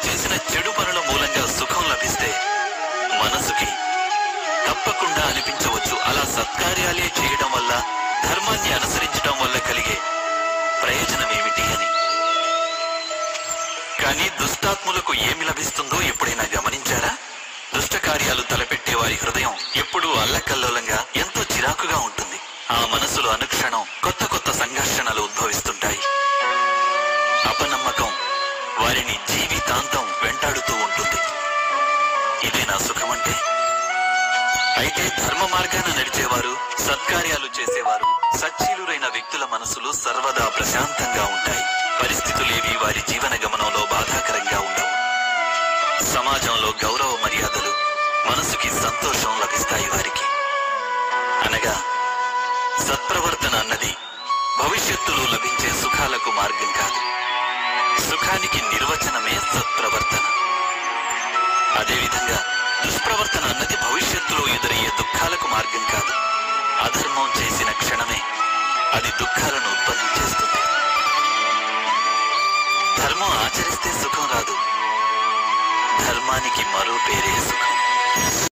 చేసిన చెడు పనుల మూలంగా సుఖం లభిస్తే మనసుకి తప్పకుండా అనిపించవచ్చు అలా సత్కార్యాలే చేయడం వల్ల ధర్మాన్ని అనుసరించడం వల్ల కలిగే ప్రయోజనం ఏమిటి అని కానీ దుష్టాత్ములకు ఏమి లభిస్తుందో ఎప్పుడైనా గమనించారా దుష్ట కార్యాలు తలపెట్టే వారి హృదయం ఎప్పుడూ అల్లకల్లోలంగా ఎంతో చిరాకుగా ఉంటుంది ఆ మనసులో అనుక్షణం కొత్త కొత్త సంఘర్షణలు ఉద్భవిస్తుంటాయి అపనమ్మకం వారిని జీవితాంతం వెంటాడుతూ ఉంటుంది ఇదేనా సుఖమంటే అయితే ధర్మ మార్గాన నడిచేవారు సత్కార్యాలు చేసేవారు సచ్చీలురైన వ్యక్తుల మనసులు సర్వదా ప్రశాంతంగా ఉంటాయి పరిస్థితులేవి వారి జీవన గమనంలో బాధాకరంగా ఉండవు సమాజంలో గౌరవ మర్యాదలు మనసుకి సంతోషం లభిస్తాయి వారికి అనగా సత్ప్రవర్తన అన్నది భవిష్యత్తులో లభించే సుఖాలకు మార్గం కాదు సుఖానికి నిర్వచనమే సత్ప్రవర్తన అదేవిధంగా దుష్ప్రవర్తన అన్నది భవిష్యత్తులో ఎదురయ్యే దుఃఖాలకు మార్గం కాదు అధర్మం చేసిన క్షణమే అది దుఃఖాలను ఉత్పత్తి చేస్తుంది ధర్మం ఆచరిస్తే సుఖం రాదు ధర్మానికి మరో పేరే సుఖం